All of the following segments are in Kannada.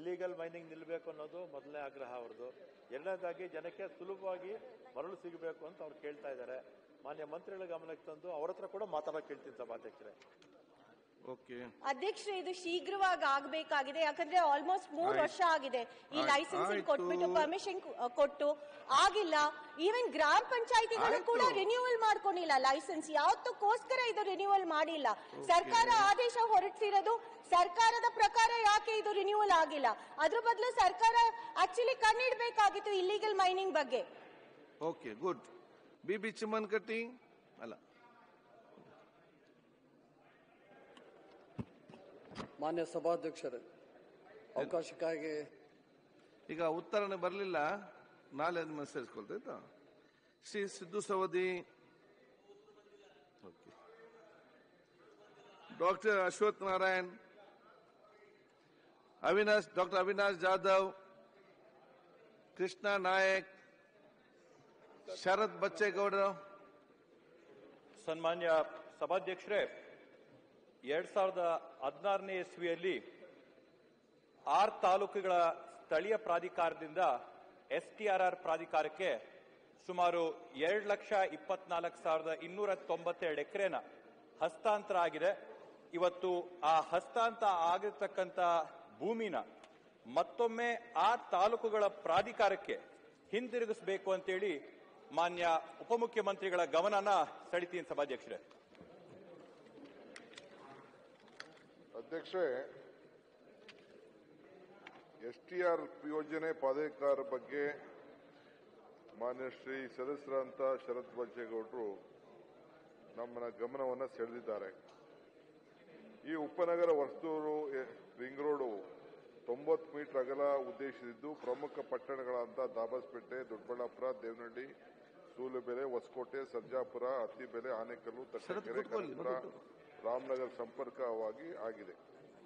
ಇಲ್ಲಿಗಲ್ ಮೈನಿಂಗ್ ನಿಲ್ಲಬೇಕು ಅನ್ನೋದು ಮೊದಲನೇ ಆಗ್ರಹ ಅವ್ರದ್ದು ಎರಡನೇದಾಗಿ ಜನಕ್ಕೆ ಸುಲಭವಾಗಿ ಮರಳು ಸಿಗಬೇಕು ಅಂತ ಅವ್ರು ಕೇಳ್ತಾ ಇದ್ದಾರೆ ಮಾನ್ಯ ಮಂತ್ರಿಗಳ ಗಮನಕ್ಕೆ ತಂದು ಅವ್ರ ಹತ್ರ ಕೂಡ ಮಾತಾಡೋಕೆ ಕೇಳ್ತೀನಿ ಸಭಾಧ್ಯಕ್ಷರೇ ಓಕೆ ಅಧ್ಯಕ್ಷರೇ ಇದು ಶೀಘ್ರವಾಗಿ ಆಗಬೇಕಾಗಿದೆ ಯಾಕಂದ್ರೆ ಆಲ್ಮೋಸ್ಟ್ ಮೂರು ಆಯ್ತು. ವರ್ಷ ಆಗಿದೆ ಈ ಆಯ್ತು. ಲೈಸೆನ್ಸ್ ಆಯ್ತು. ಕೊಟ್ಬಿಟ್ಟು ಪರ್ಮಿಷನ್ ಕೊಟ್ಟು ಆಗಿಲ್ಲ ಈವನ್ ಗ್ರಾಮ ಪಂಚಾಯತಿಗಳು ಆಯ್ತು. ಕೂಡ ರಿನ್ಯೂವಲ್ ಮಾಡ್ಕೊಂಡಿಲ್ಲ ಲೈಸೆನ್ಸ್ ಯಾವತ್ತಕ್ಕೋಸ್ಕರ ಇದು ರಿನ್ಯೂವಲ್ ಮಾಡಿಲ್ಲ ಸರ್ಕಾರ ಆದೇಶ ಹೊರಡಿಸಿರೋದು ಸರ್ಕಾರದ ಪ್ರಕಾರ ಯಾಕೆ ಇದು ರಿನ್ಯೂವಲ್ ಆಗಿಲ್ಲ ಅದ್ರ ಬದಲು ಸರ್ಕಾರ ಆಕ್ಚುಲಿ ಕಣ್ಣಿಡ್ಬೇಕಾಗಿತ್ತು ಇಲ್ಲಿಗಲ್ ಮೈನಿಂಗ್ ಬಗ್ಗೆ okay good B B Chimmanakatti ಅಲ್ಲ ಮಾನ್ಯ ಸಭಾಧ್ಯಕ್ಷರೇ ಅವಕಾಶಕ್ಕಾಗಿ ಈಗ ಉತ್ತರನೇ ಬರಲಿಲ್ಲ ನಾಳೆ ಅದನ್ನ ಸೇರಿಸ್ಕೊಳ್ತಾಯ್ತಾ Shri Siddu Savadi okay doctor Ashwath Narayan Avinash doctor Avinash Jadhav Krishna Nayak Sharath Bachegowda ಸನ್ಮಾನ್ಯ ಸಭಾಧ್ಯಕ್ಷರೇ ಎರಡ್ ಸಾವಿರದ ಹದಿನಾರನೇ ಇಸ್ವಿಯಲ್ಲಿ ಆರ್ ತಾಲೂಕುಗಳ ಸ್ಥಳೀಯ ಪ್ರಾಧಿಕಾರದಿಂದ ಎಸ್ಟಿಆರ್ಆರ್ ಪ್ರಾಧಿಕಾರಕ್ಕೆ ಸುಮಾರು ಎರಡು ಲಕ್ಷ ಇಪ್ಪತ್ನಾಲ್ಕು ಸಾವಿರದ ಇನ್ನೂರ ತೊಂಬತ್ತೆರಡು ಎಕರೆನ ಹಸ್ತಾಂತರ ಆಗಿದೆ ಇವತ್ತು ಆ ಹಸ್ತಾಂತರ ಆಗಿರ್ತಕ್ಕಂಥ ಭೂಮಿನ ಮತ್ತೊಮ್ಮೆ ಆ ತಾಲೂಕುಗಳ ಪ್ರಾಧಿಕಾರಕ್ಕೆ ಹಿಂದಿರುಗಿಸಬೇಕು ಅಂತೇಳಿ ಮಾನ್ಯ ಉಪಮುಖ್ಯಮಂತ್ರಿಗಳ ಗಮನನ ಸೆಳಿತೀನಿ ಸಭಾಧ್ಯಕ್ಷರೇ ಅಧ್ಯಕ್ಷರೇ ಎಸ್ ಟಿ ಆರ್ ಯೋಜನೆ ಪ್ರಾಧಿಕಾರ ಬಗ್ಗೆ ಮಾನ್ಯ ಶ್ರೀ ಸದಸ್ಯರಂತ ಶರತ್ ಬಚ್ಚೇಗೌಡರು ನಮ್ಮನ ಗಮನವನ್ನು ಸೆಳೆದಿದ್ದಾರೆ ಈ ಉಪನಗರ ವರ್ತೂರು ಎ- ರಿಂಗ್ ರೋಡು ತೊಂಬತ್ತು ಮೀಟರ್ ಅಗಲ ಉದ್ದೇಶಿಸಿದ್ದು ಪ್ರಮುಖ ಪಟ್ಟಣಗಳಾದ ದಾಬಸ್ಪೇಟೆ ದೊಡ್ಡಬಳ್ಳಾಪುರ ದೇವನಹಳ್ಳಿ ಸೂಲುಬೆಲೆ ಹೊಸಕೋಟೆ ಸರ್ಜಾಪುರ ಅತ್ತಿಬೆಲೆ ಆನೇಕಲ್ಲು ತಟ್ಟಕೆರೆ ಕೂತ್ಕೊಳ್ಳಿ, ಕನಕಪುರ ರಾಮನಗರ ಸಂಪರ್ಕವಾಗಿ ಆಗಿದೆ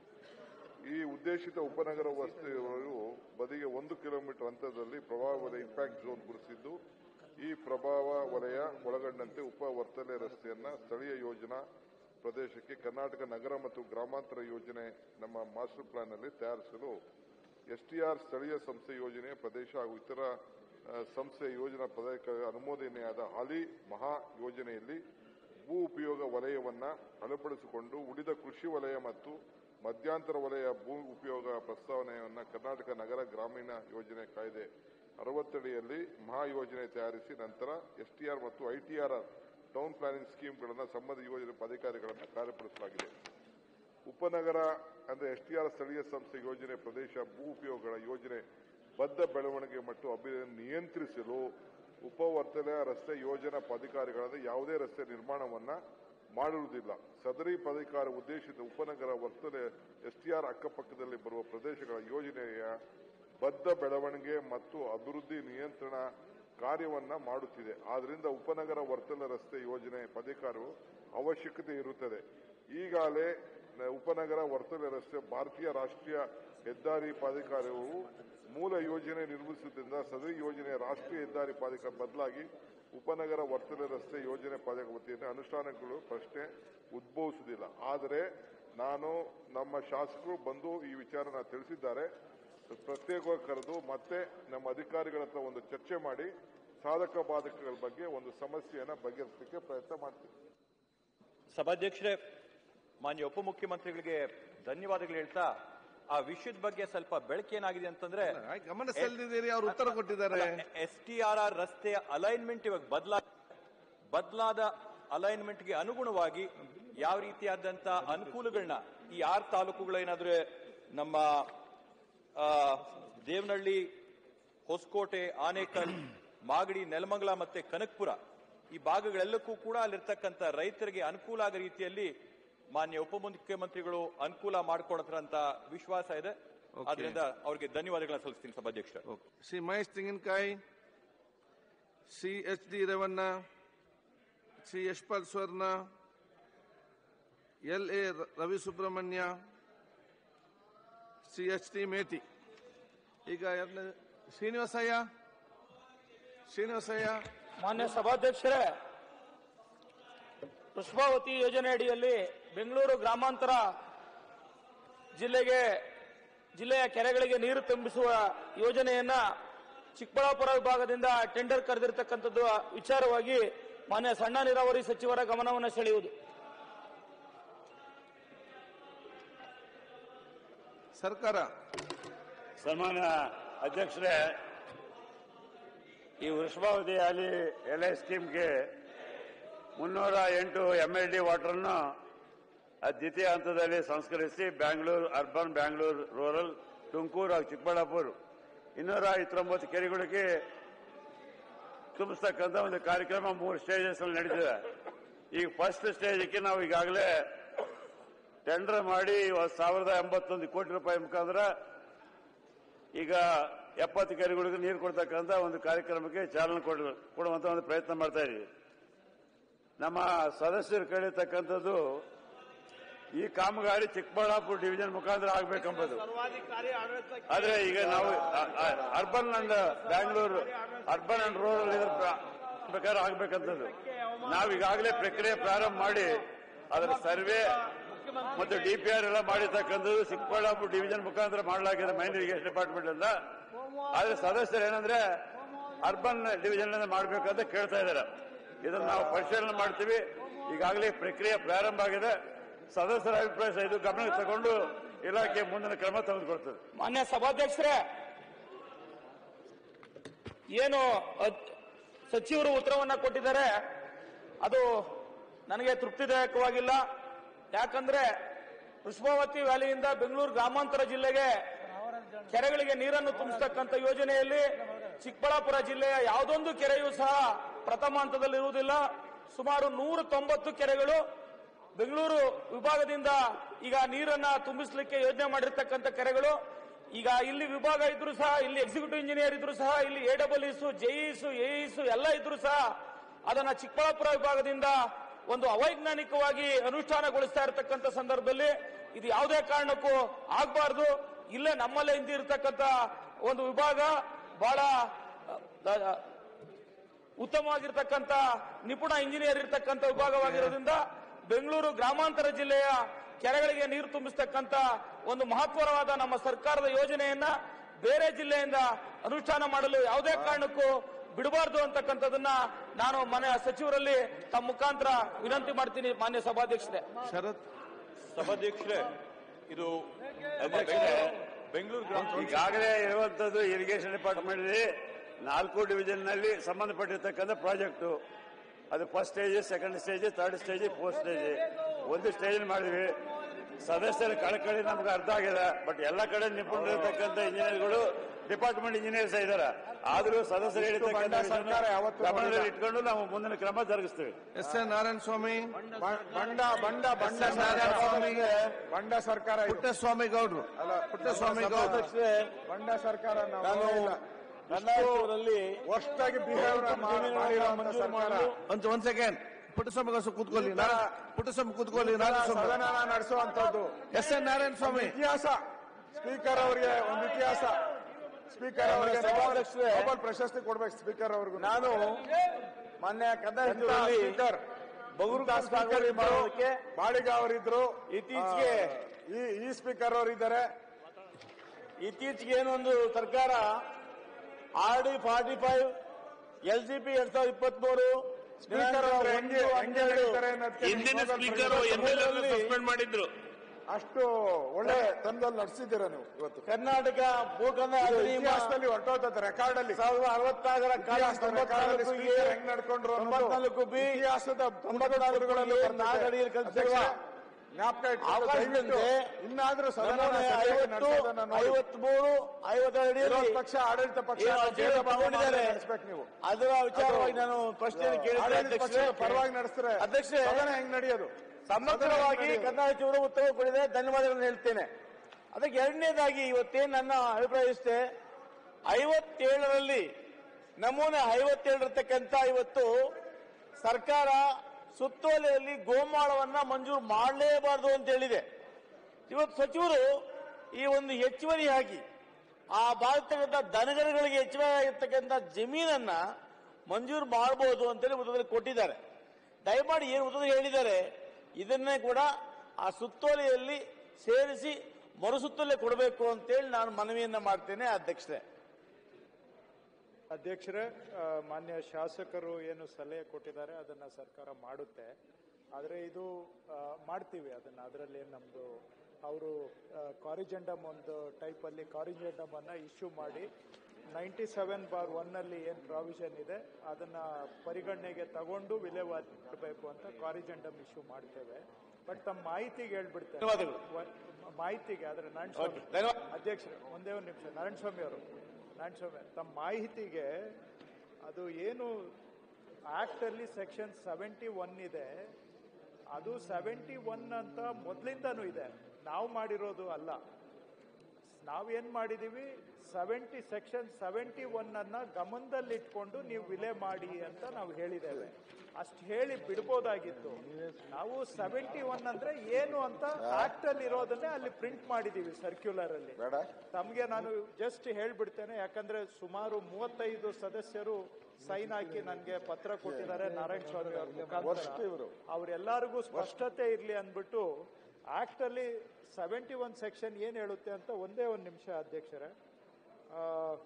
ಈ ಉದ್ದೇಶಿತ ಉಪನಗರ ವಸ್ತುಗಳು ಬದಿಗೆ ಒಂದು ಕಿಲೋಮೀಟರ್ ಅಂತರದಲ್ಲಿ ಪ್ರಭಾವ ವಲಯ ಇಂಪ್ಯಾಕ್ಟ್ ಝೋನ್ ಗುರುತಿಸಿದ್ದು ಈ ಪ್ರಭಾವ ವಲಯ ಒಳಗೊಂಡಂತೆ ಉಪ ವರ್ತಲೆ ರಸ್ತೆಯನ್ನ ಸ್ಥಳೀಯ ಯೋಜನಾ ಪ್ರದೇಶಕ್ಕೆ ಕರ್ನಾಟಕ ನಗರ ಮತ್ತು ಗ್ರಾಮಾಂತರ ಯೋಜನೆ ನಮ್ಮ ಮಾಸ್ಟರ್ ಪ್ಲಾನ್ ನಲ್ಲಿ ತಯಾರಿಸಲು ಎಸ್ಟಿಆರ್ ಸ್ಥಳೀಯ ಸಂಸ್ಥೆ ಯೋಜನೆ ಪ್ರದೇಶ ಹಾಗೂ ಇತರ ಆ, ಸಂಸ್ಥೆ ಯೋಜನಾ ಪ್ರದೇಶ ಅನುಮೋದನೆಯಾದ ಹಾಲಿ ಮಹಾ ಯೋಜನೆಯಲ್ಲಿ ಭೂ ಉಪಯೋಗ ವಲಯವನ್ನ ಬಲಪಡಿಸಿಕೊಂಡು ಉಳಿದ ಕೃಷಿ ವಲಯ ಮತ್ತು ಮಧ್ಯಂತರ ವಲಯ ಭೂ ಉಪಯೋಗ ಪ್ರಸ್ತಾವನೆಯನ್ನ ಕರ್ನಾಟಕ ನಗರ ಗ್ರಾಮೀಣ ಯೋಜನೆ ಕಾಯ್ದೆ ಅರವತ್ತಡಿಯಲ್ಲಿ ಮಹಾ ಯೋಜನೆ ತಯಾರಿಸಿ ನಂತರ ಎಸ್ಟಿಆರ್ ಮತ್ತು ಐಟಿಆರ್ ಟೌನ್ ಪ್ಲಾನಿಂಗ್ ಸ್ಕೀಮ್ಗಳನ್ನು ಸಂಬಂಧ ಯೋಜನೆ ಅಧಿಕಾರಿಗಳನ್ನು ಕಾರ್ಯಪಡಿಸಲಾಗಿದೆ ಉಪನಗರ ಅಂದ್ರೆ ಎಸ್ಟಿಆರ್ ಸ್ಥಳೀಯ ಸಂಸ್ಥೆ ಯೋಜನೆ ಪ್ರದೇಶ ಭೂ ಉಪಯೋಗಗಳ ಯೋಜನೆ ಬದ್ಧ ಬೆಳವಣಿಗೆ ಮತ್ತು ಅಭಿವೃದ್ಧಿ ನಿಯಂತ್ರಿಸಲು ಉಪವರ್ತನೆ ರಸ್ತೆ ಯೋಜನಾ ಪ್ರಾಧಿಕಾರಿಗಳಾದ ಯಾವುದೇ ರಸ್ತೆ ನಿರ್ಮಾಣವನ್ನ ಮಾಡಿರುವುದಿಲ್ಲ ಸದರಿ ಪ್ರಾಧಿಕಾರ ಉದ್ದೇಶಿತ ಉಪನಗರ ವರ್ತನೆ ಎಸ್ಟಿಆರ್ ಅಕ್ಕಪಕ್ಕದಲ್ಲಿ ಬರುವ ಪ್ರದೇಶಗಳ ಯೋಜನೆಯ ಬದ್ಧ ಬೆಳವಣಿಗೆ ಮತ್ತು ಅಭಿವೃದ್ಧಿ ನಿಯಂತ್ರಣ ಕಾರ್ಯವನ್ನ ಮಾಡುತ್ತಿದೆ ಆದ್ದರಿಂದ ಉಪನಗರ ವರ್ತನೆ ರಸ್ತೆ ಯೋಜನೆ ಪ್ರಾಧಿಕಾರವು ಅವಶ್ಯಕತೆ ಇರುತ್ತದೆ ಈಗಾಗಲೇ ನ- ಉಪನಗರ ವರ್ತನೆ ರಸ್ತೆ ಭಾರತೀಯ ರಾಷ್ಟ್ರೀಯ ಹೆದ್ದಾರಿ ಪ್ರಾಧಿಕಾರವು ಮೂಲ ಯೋಜನೆ ನಿರ್ಮಿಸುವುದರಿಂದ ಸದರಿ ಯೋಜನೆಯ ರಾಷ್ಟ್ರೀಯ ಹೆದ್ದಾರಿ ಪ್ರಾಧಿಕಾರ ಬದಲಾಗಿ ಉಪನಗರ ವರ್ತನೆ ರಸ್ತೆ ಯೋಜನೆ ಪ್ರಾಧಿಕಾರ ವತಿಯಿಂದ ಅನುಷ್ಠಾನಗಳು ಪ್ರಶ್ನೆ ಉದ್ಭವಿಸುವುದಿಲ್ಲ ಆದರೆ ನಾನು ನಮ್ಮ ಶಾಸಕರು ಬಂದು ಈ ವಿಚಾರನ ತಿಳಿಸಿದ್ದಾರೆ ಪ್ರತ್ಯೇಕವಾಗಿ ಕರೆದು ಮತ್ತೆ ನಮ್ಮ ಅಧಿಕಾರಿಗಳ ಹತ್ರ ಒಂದು ಚರ್ಚೆ ಮಾಡಿ ಸಾಧಕ ಬಾಧಕಗಳ ಬಗ್ಗೆ ಒಂದು ಸಮಸ್ಯೆಯನ್ನ ಬಗೆಹರಿಸಲಿಕ್ಕೆ ಪ್ರಯತ್ನ ಮಾಡ್ತೀವಿ ಸಭಾಧ್ಯಕ್ಷರೇ ಮಾನ್ಯ ಉಪಮುಖ್ಯಮಂತ್ರಿಗಳಿಗೆ ಧನ್ಯವಾದಗಳು ಹೇಳ್ತಾ ಆ ವಿಷಯದ ಬಗ್ಗೆ ಸ್ವಲ್ಪ ಬೆಳಕೇನಾಗಿದೆ ಅಂತಂದ್ರೆ ಆಯ್ತು, ಗಮನ ಸೆಳೆದಿದ್ದೀರಿ ಅವ್ರು ಉತ್ತರ ಕೊಟ್ಟಿದ್ದಾರೆ ಎಸ್ ಟಿ ಆರ್ ಆರ್ ರಸ್ತೆಯ ಅಲೈನ್ಮೆಂಟ್ ಇವಾಗ ಬದಲಾ ಬದಲಾದ ಅಲೈನ್ಮೆಂಟ್ಗೆ ಅನುಗುಣವಾಗಿ ಯಾವ ರೀತಿಯಾದಂತ ಅನುಕೂಲಗಳನ್ನ ಈ ಆರು ತಾಲೂಕುಗಳೇನಾದ್ರೆ ನಮ್ಮ ಆ, ದೇವನಹಳ್ಳಿ ಹೊಸಕೋಟೆ ಆನೇಕಲ್ ಮಾಗಡಿ ನೆಲಮಂಗಲ ಮತ್ತೆ ಕನಕಪುರ ಈ ಭಾಗಗಳೆಲ್ಲಕ್ಕೂ ಕೂಡ ಅಲ್ಲಿರ್ತಕ್ಕಂಥ ರೈತರಿಗೆ ಅನುಕೂಲ ಆಗೋ ರೀತಿಯಲ್ಲಿ ಮಾನ್ಯ ಉಪಮುಖ್ಯಮಂತ್ರಿಗಳು ಅನುಕೂಲ ಮಾಡಿಕೊಡತ್ರಂತ ವಿಶ್ವಾಸ ಇದೆ Okay. ಆದ್ರಿಂದ ಅವರಿಗೆ ಧನ್ಯವಾದಗಳನ್ನ ಸಲ್ಲಿಸ್ತೀನಿ ಸಭಾಧ್ಯಕ್ಷ okay. Shri Mahesh Tenginkai Shri H D Revanna Shri Yashpal Suvarna L A Ravi Subramanya Shri H T Mety ಈಗ ಎರಡನೇ ಶ್ರೀನಿವಾಸಯ್ಯ ಶ್ರೀನಿವಾಸಯ್ಯ ಮಾನ್ಯ ಸಭಾಧ್ಯಕ್ಷರೇ ಪುಷ್ಪಾವತಿ ಯೋಜನೆ ಅಡಿಯಲ್ಲಿ ಬೆಂಗಳೂರು ಗ್ರಾಮಾಂತರ ಜಿಲ್ಲೆಗೆ ಜಿಲ್ಲೆಯ ಕೆರೆಗಳಿಗೆ ನೀರು ತುಂಬಿಸುವ ಯೋಜನೆಯನ್ನ ಚಿಕ್ಕಬಳ್ಳಾಪುರ ವಿಭಾಗದಿಂದ ಟೆಂಡರ್ ಕರೆದಿರ್ತಕ್ಕಂಥದ್ದು ವಿಚಾರವಾಗಿ ಮಾನ್ಯ ಸಣ್ಣ ನೀರಾವರಿ ಸಚಿವರ ಗಮನವನ್ನು ಸೆಳೆಯುವುದು ಸರ್ಕಾರ ಸನ್ಮಾನ್ಯ ಅಧ್ಯಕ್ಷರೇ ಈ ವೃಷಭಾವತಿ ಅಲ್ಲಿ ಎಲ್ ಐ ಸ್ಕೀಮ್ಗೆ ಮುನ್ನೂರ ಎಂಟು ಎಂ ಎಲ್ ಡಿ ವಾಟರ್ನ್ನು ದ್ವಿತೀಯ ಹಂತದಲ್ಲಿ ಸಂಸ್ಕರಿಸಿ ಬ್ಯಾಂಗ್ಳೂರು ಅರ್ಬನ್ ಬ್ಯಾಂಗ್ಳೂರು ರೂರಲ್ ತುಮಕೂರು ಹಾಗೂ ಚಿಕ್ಕಬಳ್ಳಾಪುರ ಇನ್ನೂರ ಇಪ್ಪತ್ತೊಂಬತ್ತು ಕೆರೆಗಳಿಗೆ ತುಂಬಿಸ್ತಕ್ಕಂಥ ಒಂದು ಕಾರ್ಯಕ್ರಮ ಮೂರು ಸ್ಟೇಜಸ್ ಅಲ್ಲಿ ನಡೀತಿದೆ ಈಗ ಫಸ್ಟ್ ಸ್ಟೇಜ್ಗೆ ನಾವು ಈಗಾಗಲೇ ಟೆಂಡರ್ ಮಾಡಿ ಇವತ್ತು ಸಾವಿರದ ಎಂಬತ್ತೊಂದು ಕೋಟಿ ರೂಪಾಯಿ ಮುಖಾಂತರ ಈಗ ಎಪ್ಪತ್ತು ಕೆರೆಗಳಿಗೆ ನೀರು ಕೊಡ್ತಕ್ಕಂಥ ಒಂದು ಕಾರ್ಯಕ್ರಮಕ್ಕೆ ಚಾಲನೆ ಕೊಡ ಕೊಡುವಂತ ಒಂದು ಪ್ರಯತ್ನ ಮಾಡ್ತಾ ಇದೀವಿ ನಮ್ಮ ಸದಸ್ಯರು ಕೇಳಿರ್ತಕ್ಕಂಥದ್ದು ಈ ಕಾಮಗಾರಿ ಚಿಕ್ಕಬಳ್ಳಾಪುರ ಡಿವಿಷನ್ ಮುಖಾಂತರ ಆಗ್ಬೇಕೆಂಬುದು ಆದ್ರೆ ಈಗ ನಾವು ಅ- ಅ- urban and Bangalore urban and rural ಇದ್ರ ಪ್ರ- ಪ್ರಕಾರ ಆಗ್ಬೇಕಂತದ್ದು ನಾವು ಈಗಾಗಲೇ ಪ್ರಕ್ರಿಯೆ ಪ್ರಾರಂಭ ಮಾಡಿ ಅದರ ಸರ್ವೆ ಮತ್ತು ಡಿಪಿಆರ್ ಎಲ್ಲ ಮಾಡಿರ್ತಕ್ಕಂಥದ್ದು ಚಿಕ್ಕಬಳ್ಳಾಪುರ ಡಿವಿಷನ್ ಮುಖಾಂತರ ಮಾಡಲಾಗಿದೆ ಮೈನ್ ಇರಿಗೇಷನ್ ಡಿಪಾರ್ಟ್ಮೆಂಟ್ ಅಂತ ಆದ್ರೆ ಸದಸ್ಯರು ಏನಂದ್ರೆ ಅರ್ಬನ್ ಡಿವಿಷನ್ ಮಾಡಬೇಕಂತ ಕೇಳ್ತಾ ಇದ್ದಾರೆ ಇದನ್ನು ನಾವು ಪರಿಶೀಲನೆ ಮಾಡ್ತೀವಿ ಈಗಾಗಲೇ ಪ್ರಕ್ರಿಯೆ ಪ್ರಾರಂಭ ಆಗಿದೆ ಸದಸ್ಯರ ಅಭಿಪ್ರಾಯ ಸಹ ಇದು ಗಮನಕ್ಕೆ ತಗೊಂಡು ಇಲಾಖೆ ಮುಂದಿನ ಕ್ರಮ ತೆಗೆದುಕೊಳ್ತದೆ ಮಾನ್ಯ ಸಭಾಧ್ಯಕ್ಷರೇ ಏನು ಅದ್- ಸಚಿವರು ಉತ್ತರವನ್ನ ಕೊಟ್ಟಿದ್ದಾರೆ ಅದು ನನಗೆ ತೃಪ್ತಿದಾಯಕವಾಗಿಲ್ಲ ಯಾಕಂದ್ರೆ ಪುಷ್ಪಾವತಿ ವ್ಯಾಲಿಯಿಂದ ಬೆಂಗಳೂರು ಗ್ರಾಮಾಂತರ ಜಿಲ್ಲೆಗೆ ಕೆರೆಗಳಿಗೆ ನೀರನ್ನು ತುಂಬಿಸ್ತಕ್ಕಂಥ ಯೋಜನೆಯಲ್ಲಿ ಚಿಕ್ಕಬಳ್ಳಾಪುರ ಜಿಲ್ಲೆಯ ಯಾವುದೊಂದು ಕೆರೆಯೂ ಸಹ ಪ್ರಥಮ ಹಂತದಲ್ಲಿ ಇರುವುದಿಲ್ಲ ಸುಮಾರು ನೂರ ತೊಂಬತ್ತು ಕೆರೆಗಳು ಬೆಂಗಳೂರು ವಿಭಾಗದಿಂದ ಈಗ ನೀರನ್ನ ತುಂಬಿಸಲಿಕ್ಕೆ ಯೋಜನೆ ಮಾಡಿರ್ತಕ್ಕಂಥ ಕೆರೆಗಳು ಈಗ ಇಲ್ಲಿ ವಿಭಾಗ ಇದ್ರು ಸಹ ಇಲ್ಲಿ ಎಕ್ಸಿಕ್ಯೂಟಿವ್ ಇಂಜಿನಿಯರ್ ಇದ್ರು ಸಹ ಇಲ್ಲಿ ಎ ಡಬಲ್ ಇಸು ಜೆಇಸು ಎಇಸು ಎಲ್ಲ ಇದ್ರು ಸಹ ಅದನ್ನ ಚಿಕ್ಕಬಳ್ಳಾಪುರ ವಿಭಾಗದಿಂದ ಒಂದು ಅವೈಜ್ಞಾನಿಕವಾಗಿ ಅನುಷ್ಠಾನಗೊಳಿಸ್ತಾ ಇರತಕ್ಕಂಥ ಸಂದರ್ಭದಲ್ಲಿ ಇದು ಯಾವುದೇ ಕಾರಣಕ್ಕೂ ಆಗಬಾರ್ದು ಇಲ್ಲೇ ನಮ್ಮಲ್ಲೇ ಹಿಂದಿರ್ತಕ್ಕಂಥ ಒಂದು ವಿಭಾಗ ಬಹಳ ಅ, ಅ, ಉತ್ತಮವಾಗಿರ್ತಕ್ಕಂಥ ನಿಪುಣ ಇಂಜಿನಿಯರ್ ಇರ್ತಕ್ಕಂಥ ವಿಭಾಗವಾಗಿರೋದ್ರಿಂದ ಬೆಂಗಳೂರು ಗ್ರಾಮಾಂತರ ಜಿಲ್ಲೆಯ ಕೆರೆಗಳಿಗೆ ನೀರು ತುಂಬಿಸ್ತಕ್ಕಂಥ ಒಂದು ಮಹತ್ವರವಾದ ನಮ್ಮ ಸರ್ಕಾರದ ಯೋಜನೆಯನ್ನ ಬೇರೆ ಜಿಲ್ಲೆಯಿಂದ ಅನುಷ್ಠಾನ ಮಾಡಲು ಯಾವುದೇ ಕಾರಣಕ್ಕೂ ಬಿಡಬಾರ್ದು ಅಂತಕ್ಕಂಥದನ್ನ ನಾನು ಮನೆ ಸಚಿವರಲ್ಲಿ ತಮ್ಮ ಮುಖಾಂತರ ವಿನಂತಿ ಮಾಡ್ತೀನಿ ಮಾನ್ಯ ಸಭಾಧ್ಯಕ್ಷರೇ ಶರತ್ ಸಭಾಧ್ಯಕ್ಷರೇ ಇದು ಅಧ್ಯಕ್ಷರೇ, ಬೆಂಗಳೂರು ಗ್ರಾಮ ಈಗಾಗಲೇ ಇರುವಂತದ್ದು ಇರಿಗೇಷನ್ ಡಿಪಾರ್ಟ್ಮೆಂಟ್ ನಾಲ್ಕು ಡಿವಿಷನ್ ನಲ್ಲಿ ಸಂಬಂಧಪಟ್ಟಿರ್ತಕ್ಕಂಥ ಪ್ರಾಜೆಕ್ಟ್ ಅದು first stage second stage third stage fourth stage ಒಂದು ಸ್ಟೇಜ್ ಮಾಡಿದ್ವಿ ಸದಸ್ಯರ ಕಳಕಳಿ ನಮ್ಗೆ ಅರ್ಥ ಆಗಿದೆ ಬಟ್ ಎಲ್ಲ ಕಡೆ ನಿಪುಣರಿರ್ತಕ್ಕಂಥ ಇಂಜಿನಿಯರ್ಗಳು ಡಿಪಾರ್ಟ್ಮೆಂಟ್ ಇಂಜಿನಿಯರ್ಸ್ ಇದ್ದಾರೆ ಆದರೂ ಸದಸ್ಯರು ಹೇಳಿರ್ತಕ್ಕಂಥ ವಿಷಯನ ಗಮನದಲ್ಲಿ ಇಟ್ಕೊಂಡು ನಾವು ಮುಂದಿನ ಕ್ರಮ ಜರುಗಿಸ್ತೀವಿ ಎಸ್ ಎನ್ ನಾರಾಯಣ ಸ್ವಾಮಿ ಬಂಡ ಬಂಡ ಬಂಡ ನಾರಾಯಣ ಸ್ವಾಮಿಗೆ ಬಂಡ ಸರ್ಕಾರ ಇದು. ಪುಟ್ಟಸ್ವಾಮಿ ಗೌಡ್ರು ಪುಟ್ಟಸ್ವಾಮಿ ಗೌಡ್ರು ಬಂಡ ಸರ್ಕಾರ ನಾವು ನಾನು ನೋಡಿಲ್ಲ. ಕರ್ನಾಟಕದಲ್ಲಿ ಅಷ್ಟಾಗಿ ಬಿಹೇವ್ ಮಾಡಿರುವಂತ ಸರ್ಕಾರ ಒಂದ್ ಒಂದ್ ಸೆಕೆಂಡ್ ಪುಟ್ಟಸ್ವಾಮಿ ಗೌಡ್ರು ಕೂತ್ಕೊಳ್ಳಿ ನಾರಾ- ಪುಟ್ಟಸ್ವಾಮಿ ಕೂತ್ಕೊಳ್ಳಿ ನಾರಾಯಣ ಸ್ವಾಮಿ ಸದನ ನಡೆಸುವಂತದ್ದು ಎಸ್ ಎನ್ ನಾರಾಯಣ ಸ್ವಾಮಿ ಇತಿಹಾಸ ಸ್ಪೀಕರ್ ಅವರಿಗೆ ಒಂದು ಇತಿಹಾಸ ಸ್ಪೀಕರ್ ಅವರಿಗೆ ಸಭಾಧ್ಯಕ್ಷರೇ, ನೋಬೆಲ್ ಪ್ರಶಸ್ತಿ ಕೊಡ್ಬೇಕು ಸ್ಪೀಕರ್ ಅವ್ರಿಗೂ ನಾನು ಮೊನ್ನೆ ಎಂತ ಸ್ಪೀಕರ್ ಬಗುರುಕ ಸ್ಪೀಕರ್ ಇದ್ರು ಬಾಳಿಗ ಅವರಿದ್ರು ಇತ್ತೀಚೆಗೆ ಈ ಈ ಸ್ಪೀಕರ್ ಅವರು ಇದ್ದಾರೆ ಇತ್ತೀಚೆಗೆ ಏನೊಂದು ಸರ್ಕಾರ R D forty five L C P ಎರಡ್ ಸಾವಿರದ ಇಪ್ಪತ್ಮೂರು ಸ್ಪೀಕರ್ ಅವರು ಹೆಂಗೆ ಹೆಂಗೆ ನಡೀತಾರೆ ಅನ್ನೋದಕ್ಕೆ ಹಿಂದಿನ ನೋಬೆಲ್ ಸ್ಪೀಕರ್ ಪ್ರಶಸ್ತಿ ಸಸ್ಪೆಂಡ್ ಮಾಡಿದ್ರು ಅಷ್ಟು ಒಳ್ಳೆ ತಂದಲ್ಲಿ ನಡೆಸಿದ್ದೀರಾ ನೀವು ಇವತ್ತು ಕರ್ನಾಟಕ ಭೂಖಂಡ ಇದು ಅಧಿನಿಯಮ ಇತಿಹಾಸದಲ್ಲಿ ಹೊರಟೋತದೆ ರೆಕಾರ್ಡ್ ಅಲ್ಲಿ ಸಾವಿರದ ಅರವತ್ತಾರರ ಕಾಲ ಇತಿಹಾಸದ record ಅಲ್ಲಿ speaker ಹೆಂಗ್ ನಡ್ಕೊಂಡ್ರು ಅನ್ನೋದು ತೊಂಬತ್ನಾಲ್ಕು ಬಿ ಇತಿಹಾಸದ ತೊಂಬತ್ನಾಲ್ಕುಗಳಲ್ಲಿ ನಾಗಡಿಯಲ್ಲಿ ಕಲಿಸಿರುವ ಜ್ಞಾಪಕ ಇಟ್ಕೊಂಡು ಅವಕಾಶದಂತೆ ದಯವಿಟ್ಟು ಇನ್ನಾದ್ರೂ ಸದನ ನಮೂನೆ ಸರಿಯಾಗಿ ಐವತ್ತು ನಡೆಸೋದನ್ನ ನೋಡಿ. ಐವತ್ಮೂರು ಐವತ್ತೆರಡು ವಿರೋಧ ಪಕ್ಷ ಆಡಳಿತ ಪಕ್ಷ ಏನು ಅಧ್ಯಯನ ಮಾಡಿದ್ದಾರೆ. ನಡೆಸ್ಬೇಕು ನೀವು ಅದರ ವಿಚಾರವಾಗಿ ನಾನು ಪ್ರಶ್ನೆಯನ್ನು ಕೇಳಿದ್ದೆ ಆಡಳಿತ ಅಧ್ಯಕ್ಷರೇ ಪಕ್ಷದ ಪರವಾಗಿ ನಡೆಸಿದ್ರೆ ಅಧ್ಯಕ್ಷರೇ, ಸದನ ಹೆಂಗ್ ನಡೆಯೋದು ಸಮಗ್ರವಾಗಿ ಸದನ ಹೆಂಗ್ ಕನ್ನಡ ಸಚಿವರು ಉತ್ತರ ಕೊಡಿದರೆ ಧನ್ಯವಾದಗಳನ್ನು ಹೇಳ್ತೇನೆ ಅದಕ್ಕೆ ಎರಡನೇದಾಗಿ ಇವತ್ತೇನು ನನ್ನ ಅಭಿಪ್ರಾಯ ಇಷ್ಟೇ ಐವತ್ತೇಳರಲ್ಲಿ ನಮೂನೆ ಐವತ್ತೇಳರತಕ್ಕಂಥ ಇವತ್ತು ಸರ್ಕಾರ ಸುತ್ತೋಲೆಯಲ್ಲಿ ಗೋಮಾಳವನ್ನ ಮಂಜೂರು ಮಾಡಲೇಬಾರದು ಅಂತ ಹೇಳಿದೆ ಇವತ್ತು ಸಚಿವರು ಈ ಒಂದು ಹೆಚ್ಚುವರಿಯಾಗಿ ಆ ಬಾಳ್ತಕ್ಕಂಥ ದನಗರುಗಳಿಗೆ ಹೆಚ್ಚುವರಿ ಆಗಿರ್ತಕ್ಕಂಥ ಜಮೀನನ್ನ ಮಂಜೂರು ಮಾಡಬಹುದು ಅಂತೇಳಿ ಉತ್ತರದಲ್ಲಿ ಕೊಟ್ಟಿದ್ದಾರೆ ದಯಮಾಡಿ ಏನು ಉತ್ತರದಲ್ಲಿ ಹೇಳಿದ್ದಾರೆ ಇದನ್ನೇ ಕೂಡ ಆ ಸುತ್ತೋಲೆಯಲ್ಲಿ ಸೇರಿಸಿ ಮರುಸುತ್ತಲೇ ಕೊಡಬೇಕು ಅಂತೇಳಿ ನಾನು ಮನವಿಯನ್ನ ಮಾಡ್ತೇನೆ ಅಧ್ಯಕ್ಷರೇ ಅಧ್ಯಕ್ಷರೇ ಆ, ಮಾನ್ಯ ಶಾಸಕರು ಏನು ಸಲಹೆ ಕೊಟ್ಟಿದ್ದಾರೆ ಅದನ್ನ ಸರ್ಕಾರ ಮಾಡುತ್ತೆ ಆದರೆ ಇದು ಆ, ಮಾಡ್ತೀವಿ ಅದನ್ನ ಅದರಲ್ಲಿ ನಮ್ದು ಅವರು ಕಾರಿಜೆಂಡಮ್ ಒಂದು ಟೈಪ್ ಅಲ್ಲಿ ಕಾರಿಜೆಂಡಮ್ ಅನ್ನ ಇಶ್ಯೂ ಮಾಡಿ ನೈಂಟಿ ಸೆವೆನ್ ಬಾರ್ ಒನ್ ಅಲ್ಲಿ ಏನು ಪ್ರಾವಿಷನ್ ಇದೆ ಅದನ್ನ ಪರಿಗಣನೆಗೆ ತಗೊಂಡು ವಿಲೇವಾರಿ ಮಾಡಬೇಕು ಅಂತ ಕಾರಿಜೆಂಡಮ್ ಇಶ್ಯೂ ಮಾಡ್ತೇವೆ ಬಟ್ ತಮ್ಮ ಮಾಹಿತಿಗೆ ಹೇಳ್ಬಿಡ್ತೇವೆ ಧನ್ಯವಾದಗಳು. ವ- ಮಾಹಿತಿಗೆ ಆದ್ರೆ ನಾರಾಯಣ ಸ್ವಾಮಿ Okay, ಧನ್ಯವಾದ. ಅಧ್ಯಕ್ಷರೇ ಒಂದೇ ಒಂದು ನಿಮಿಷ ನಾರಾಯಣ ಸ್ವಾಮಿ ಅವರು ನಾರಾಯಣ ಸ್ವಾಮಿ ತಮ್ಮ ಮಾಹಿತಿಗೆ ಅದು ಏನು ಆಕ್ಟ್ ಅಲ್ಲಿ ಸೆಕ್ಷನ್ ಸೆವೆಂಟಿ ಒನ್ ಇದೆ ಅದು ಸೆವೆಂಟಿ ಒನ್ ಅಂತ ಮೊದಲಿಂದನೂ ಇದೆ ನಾವು ಮಾಡಿರೋದು ಅಲ್ಲ ನಾವೇನ್ ಮಾಡಿದೀವಿ ಸೆವೆಂಟಿ ಸೆಕ್ಷನ್ ಸೆವೆಂಟಿ ಒನ್ ಅನ್ನ ಗಮನದಲ್ಲಿಟ್ಕೊಂಡು ನೀವು ವಿಲೆ ಮಾಡಿ ಅಂತ ನಾವು ಹೇಳಿದ್ದೇವೆ ಅಷ್ಟು ಹೇಳಿ ಬಿಡ್ಬೋದಾಗಿತ್ತು ನಾವು ಸೆವೆಂಟಿ ಒನ್ ಅಂದ್ರೆ ಏನು ಅಂತ ಆಕ್ಟ್ ಅಲ್ಲಿ ಇರೋದನ್ನೇ ಅಲ್ಲಿ ಪ್ರಿಂಟ್ ಮಾಡಿದೀವಿ ಸರ್ಕ್ಯುಲರ್ ಅಲ್ಲಿ ತಮ್ಗೆ ನಾನು ಜಸ್ಟ್ ಹೇಳ್ಬಿಡ್ತೇನೆ ಯಾಕಂದ್ರೆ ಸುಮಾರು ಮೂವತ್ತೈದು ಸದಸ್ಯರು ಸೈನ್ ಹಾಕಿ ನನಗೆ ಪತ್ರ ಕೊಟ್ಟಿದ್ದಾರೆ ನಾರಾಯಣ ಸ್ವಾಮಿ ಅವ್ರ ಮುಖಾಂತರ ಅವರೆಲ್ಲರಿಗೂ ಸ್ಪಷ್ಟತೆ ಇರ್ಲಿ ಅಂದ್ಬಿಟ್ಟು ಆಕ್ಟ್ ಅಲ್ಲಿ ಸೆವೆಂಟಿ ಒನ್ ಸೆಕ್ಷನ್ ಏನ್ ಹೇಳುತ್ತೆ ಅಂತ ಒಂದೇ ಒಂದು ನಿಮಿಷ ಅಧ್ಯಕ್ಷರೇ ಆ,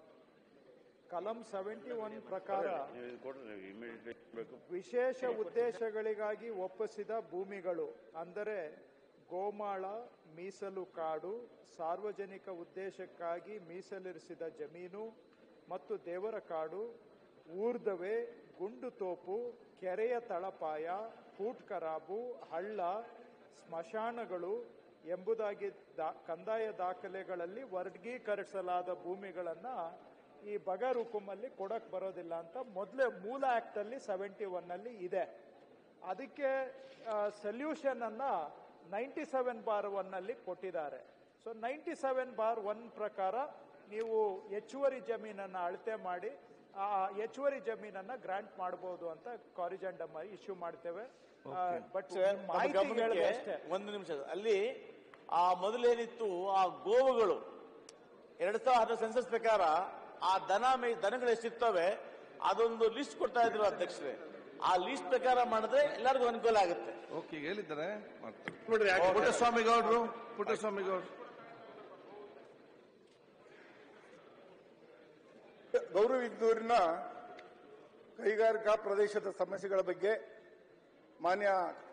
ಕಲಂ ಸೆವೆಂಟಿ ಒನ್ ಪ್ರಕಾರ ನೀವು ಇದು ಕೊಡ್ರಿ ಇಮಿಡಿಯೇಟ್ಲಿ ಬೇಕು ವಿಶೇಷ ಉದ್ದೇಶಗಳಿಗಾಗಿ ಒಪ್ಪಿಸಿದ ಭೂಮಿಗಳು ಅಂದರೆ ಗೋಮಾಳ ಮೀಸಲು ಕಾಡು ಸಾರ್ವಜನಿಕ ಉದ್ದೇಶಕ್ಕಾಗಿ ಮೀಸಲಿರಿಸಿದ ಜಮೀನು ಮತ್ತು ದೇವರ ಕಾಡು ಊರ್ಧವೆ ಗುಂಡು ತೋಪು ಕೆರೆಯ ತಳಪಾಯ ಫೂಟ್ ಕರಾಬು ಹಳ್ಳ ಸ್ಮಶಾನಗಳು ಎಂಬುದಾಗಿ ದಾ- ಕಂದಾಯ ದಾಖಲೆಗಳಲ್ಲಿ ವರ್ಗೀಕರಿಸಲಾದ ಭೂಮಿಗಳನ್ನ ಈ ಬಗರ್ ಹುಕುಮಲ್ಲಿ ಕೊಡಕ್ ಬರೋದಿಲ್ಲ ಅಂತ ಮೊದಲೇ ಮೂಲ ಆಕ್ಟ್ ಅಲ್ಲಿ ಸೆವೆಂಟಿ ಒನ್ ಅಲ್ಲಿ ಇದೆ ಅದಕ್ಕೆ ಸೊಲ್ಯೂಷನ್ ಅನ್ನ ನೈಂಟಿ ಸೆವೆನ್ ಬಾರ್ ಒನ್ ಅಲ್ಲಿ ಕೊಟ್ಟಿದ್ದಾರೆ so ninety seven bar one ಪ್ರಕಾರ ನೀವು ಹೆಚ್ಚುವರಿ ಜಮೀನನ್ನ ಅಳತೆ ಮಾಡಿ ಆ ಹೆಚ್ಚುವರಿ ಜಮೀನನ್ನ ಗ್ರಾಂಟ್ ಮಾಡಬಹುದು ಅಂತ ಕಾರಿಜೆಂಡಮ್ ಇಶ್ಯೂ ಮಾಡ್ತೇವೆ ಬಟ್ ಸರ್, ನಮ್ಮ ಮಾಹಿತಿ ಗಮನಕ್ಕೆ ಅಷ್ಟೇ ಒಂದು ನಿಮಿಷ ಅಲ್ಲಿ ಆ ಮೊದಲೇನಿತ್ತು ಆ ಗೋವುಗಳು ಎರಡ್ ಸಾವಿರದ ಸೆನ್ಸಸ್ ಪ್ರಕಾರ ಆ ದನ ಮೇ ದನಗಳು ಎಷ್ಟಿರ್ತವೆ ಅದೊಂದು ಲಿಸ್ಟ್ ಕೊಡ್ತಾ ಇದ್ರು ಅಧ್ಯಕ್ಷರೇ ಆ ಲಿಸ್ಟ್ ಪ್ರಕಾರ ಮಾಡಿದ್ರೆ ಎಲ್ಲರಿಗೂ ಅನುಕೂಲ ಆಗುತ್ತೆ ಓಕೆ ಹೇಳಿದ್ದಾರೆ ಮಾಡ್ತಾರೆ ಪುಟ್ಟಸ್ವಾಮಿ ಗೌಡ್ರು ಪುಟ್ಟಸ್ವಾಮಿ ಗೌಡ್ರು ಗೌರವಿದ್ದೂರಿನ ಕೈಗಾರಿಕಾ ಪ್ರದೇಶದ ಸಮಸ್ಯೆಗಳ ಬಗ್ಗೆ ಮಾನ್ಯ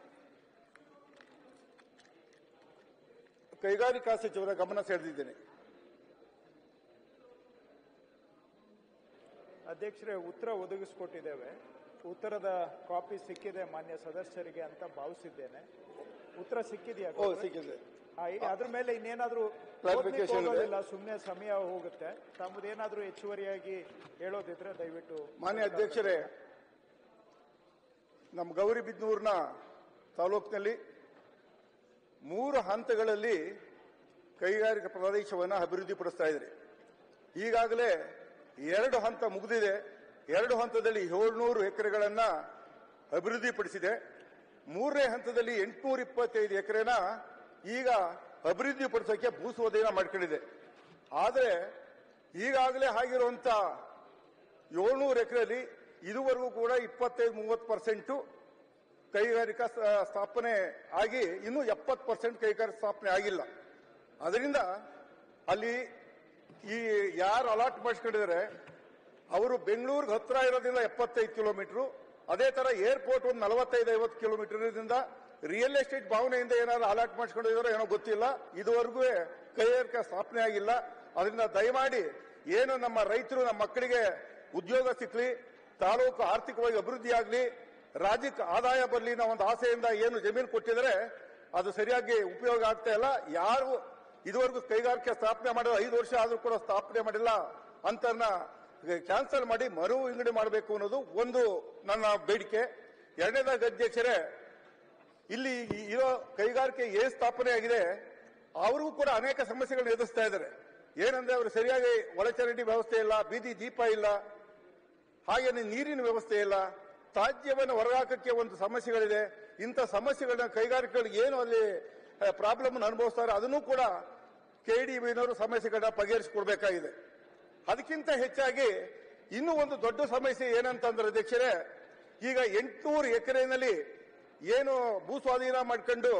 ಕೈಗಾರಿಕಾ ಸಚಿವರ ಗಮನ ಸೆಳೆದಿದ್ದೇನೆ ಅಧ್ಯಕ್ಷರೇ ಉತ್ತರ ಒದಗಿಸ್ಕೊಟ್ಟಿದ್ದೇವೆ ಉತ್ತರದ ಕಾಪಿ ಸಿಕ್ಕಿದೆ ಮಾನ್ಯ ಸದಸ್ಯರಿಗೆ ಅಂತ ಭಾವಿಸಿದ್ದೇನೆ ಉತ್ತರ ಸಿಕ್ಕಿದೆಯಾ ಓ ಸಿಕ್ಕಿದೆ ಆ, ಈ- ಅದ್ರ ಮೇಲೆ ಇನ್ನೇನಾದ್ರೂ Clarification ಇದೆ. ಸುಮ್ಮನೆ ಸಮಯ ಹೋಗುತ್ತೆ ತಮ್ಮದೇನಾದ್ರೂ ಹೆಚ್ಚುವರಿಯಾಗಿ ಹೇಳೋದಿದ್ರೆ ದಯವಿಟ್ಟು ಮಾನ್ಯ ಅಧ್ಯಕ್ಷರೇ ನಮ್ಮ ಗೌರಿಬಿದ್ನೂರಿನ ತಾಲೂಕಿನಲ್ಲಿ ಮೂರು ಹಂತಗಳಲ್ಲಿ ಕೈಗಾರಿಕಾ ಪ್ರದೇಶವನ್ನು ಅಭಿವೃದ್ಧಿಪಡಿಸ್ತಾ ಇದ್ದಾರೆ ಈಗಾಗಲೇ ಎರಡು ಹಂತ ಮುಗಿದಿದೆ ಎರಡು ಹಂತದಲ್ಲಿ ಏಳ್ನೂರು ಎಕರೆಗಳನ್ನ ಅಭಿವೃದ್ಧಿಪಡಿಸಿದೆ ಮೂರನೇ ಹಂತದಲ್ಲಿ ಎಂಟುನೂರ ಇಪ್ಪತ್ತೈದು ಎಕರೆನ ಈಗ ಅಭಿವೃದ್ಧಿಪಡಿಸೋಕೆ ಭೂಸ್ವಾಧೀನ ಮಾಡ್ಕೊಂಡಿದೆ ಆದರೆ ಈಗಾಗಲೇ ಆಗಿರುವಂತ ಏಳ್ನೂರು ಎಕರೆಯಲ್ಲಿ ಇದುವರೆಗೂ ಕೂಡ ಇಪ್ಪತ್ತೈದು ಮೂವತ್ತು ಪರ್ಸೆಂಟು ಕೈಗಾರಿಕಾ ಸ- ಸ್ಥಾಪನೆ ಆಗಿ ಇನ್ನೂ ಎಪ್ಪತ್ತು ಪರ್ಸೆಂಟ್ ಕೈಗಾರಿಕಾ ಸ್ಥಾಪನೆ ಆಗಿಲ್ಲ ಅದರಿಂದ ಅಲ್ಲಿ ಈ ಯಾರು ಅಲಾಟ್ ಮಾಡಿಸ್ಕೊಂಡಿದ್ದಾರೆ ಅವರು ಬೆಂಗಳೂರಿಗೆ ಹತ್ರ ಇರೋದ್ರಿಂದ ಎಪ್ಪತ್ತೈದು ಕಿಲೋಮೀಟರ್ ಅದೇ ತರ ಏರ್ಪೋರ್ಟ್ ಒಂದು ನಲವತ್ತೈದು ಐವತ್ತು ಕಿಲೋಮೀಟರ್ ಇರೋದ್ರಿಂದ ರಿಯಲ್ ಎಸ್ಟೇಟ್ ಭಾವನೆಯಿಂದ ಏನಾದ್ರು ಅಲಾಟ್ ಮಾಡಿಸ್ಕೊಂಡಿದಾರೋ ಏನೋ ಗೊತ್ತಿಲ್ಲ ಇದುವರೆಗೂ ಕೈಗಾರಿಕಾ ಸ್ಥಾಪನೆ ಆಗಿಲ್ಲ ಅದರಿಂದ ದಯಮಾಡಿ ಏನು ನಮ್ಮ ರೈತರು ನಮ್ಮ ಮಕ್ಕಳಿಗೆ ಉದ್ಯೋಗ ಸಿಕ್ಲಿ ತಾಲೂಕು ಆರ್ಥಿಕವಾಗಿ ಅಭಿವೃದ್ಧಿ ಆಗಲಿ ರಾಜ್ಯಕ್ಕೆ ಆದಾಯ ಬರಲಿ ಅನ್ನೋ ಒಂದು ಆಸೆಯಿಂದ ಏನು ಜಮೀನು ಕೊಟ್ಟಿದ್ದಾರೆ ಅದು ಸರಿಯಾಗಿ ಉಪಯೋಗ ಆಗ್ತಾ ಇಲ್ಲ ಯಾರು ಇದುವರೆಗೂ ಕೈಗಾರಿಕೆ ಸ್ಥಾಪನೆ ಮಾಡಿದ ಐದು ವರ್ಷ ಆದ್ರೂ ಕೂಡ ಸ್ಥಾಪನೆ ಮಾಡಿಲ್ಲ ಅಂತನ್ನ ಕ್ಯಾನ್ಸಲ್ ಮಾಡಿ ಮರು ವಿಂಗಡಣೆ ಮಾಡಬೇಕು ಅನ್ನೋದು ಒಂದು ನನ್ನ ಬೇಡಿಕೆ ಎರಡನೇದಾಗಿ ಅಧ್ಯಕ್ಷರೇ ಇಲ್ಲಿ ಇರೋ ಕೈಗಾರಿಕೆ ಏ ಸ್ಥಾಪನೆ ಆಗಿದೆ ಅವ್ರಿಗೂ ಕೂಡ ಅನೇಕ ಸಮಸ್ಯೆಗಳನ್ನು ಎದುರಿಸ್ತಾ ಇದ್ದಾರೆ ಏನಂದ್ರೆ ಅವರು ಸರಿಯಾಗಿ ಒಳಚರಂಡಿ ವ್ಯವಸ್ಥೆ ಇಲ್ಲ ಬೀದಿ ದೀಪ ಇಲ್ಲ ಹಾಗೇನೆ ನೀರಿನ ವ್ಯವಸ್ಥೆ ಇಲ್ಲ ತ್ಯಾಜ್ಯವನ್ನು ಹೊರಹಾಕಕ್ಕೆ ಒಂದು ಸಮಸ್ಯೆಗಳಿದೆ ಇಂಥ ಸಮಸ್ಯೆಗಳನ್ನ ಕೈಗಾರಿಕೆಗಳು ಏನು ಅಲ್ಲಿ ಪ್ರಾಬ್ಲಮ್ ಅನುಭವಿಸ್ತಾರೆ ಅದನ್ನು ಕೂಡ ಕೆಡಿಬಿನವರು ಸಮಸ್ಯೆಗಳನ್ನ ಬಗೆಹರಿಸಿಕೊಡ್ಬೇಕಾಗಿದೆ ಅದಕ್ಕಿಂತ ಹೆಚ್ಚಾಗಿ ಇನ್ನೂ ಒಂದು ದೊಡ್ಡ ಸಮಸ್ಯೆ ಏನಂತಂದ್ರೆ ಅಧ್ಯಕ್ಷರೇ ಈಗ ಎಂಟುನೂರು ಎಕರೆನಲ್ಲಿ ಏನು ಭೂ ಸ್ವಾಧೀನ ಮಾಡ್ಕೊಂಡು